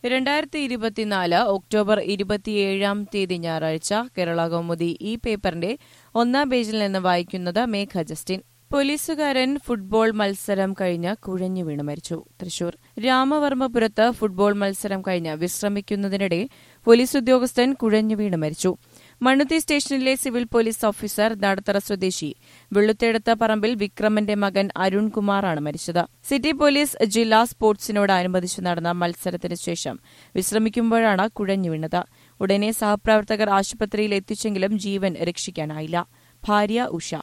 രണ്ടായിരത്തി ഇരുപത്തിനാല് ഒക്ടോബർ ഇരുപത്തിയേഴാം തീയതി ഞായറാഴ്ച കേരള കൗമുദി ഈ പേപ്പറിന്റെ ഒന്നാം പേജിൽ നിന്ന് വായിക്കുന്നത് മേഘ ജസ്റ്റിൻ പോലീസുകാരൻ ഫുട്ബോൾ മത്സരം കഴിഞ്ഞ് കുഴഞ്ഞു വീണ് മരിച്ചു തൃശൂർ രാമവർമ്മപുരത്ത് ഫുട്ബോൾ മത്സരം കഴിഞ്ഞ് വിശ്രമിക്കുന്നതിനിടെ പോലീസ് ഉദ്യോഗസ്ഥൻ കുഴഞ്ഞു വീണ് മരിച്ചു മണ്ണുത്തി സ്റ്റേഷനിലെ സിവിൽ പോലീസ് ഓഫീസർ നടത്തറ സ്വദേശി വെള്ളുത്തേടത്ത് പറമ്പിൽ വിക്രമന്റെ മകൻ അരുൺകുമാറാണ് മരിച്ചത് സിറ്റി പോലീസ് ജില്ലാ സ്പോർട്സിനോട് അനുബന്ധിച്ച് നടന്ന മത്സരത്തിന് ശേഷം വിശ്രമിക്കുമ്പോഴാണ് കുഴഞ്ഞു വീണത് ഉടനെ സഹപ്രവർത്തകർ ആശുപത്രിയിൽ എത്തിച്ചെങ്കിലും ജീവൻ രക്ഷിക്കാനായില്ല ഭാര്യ ഉഷ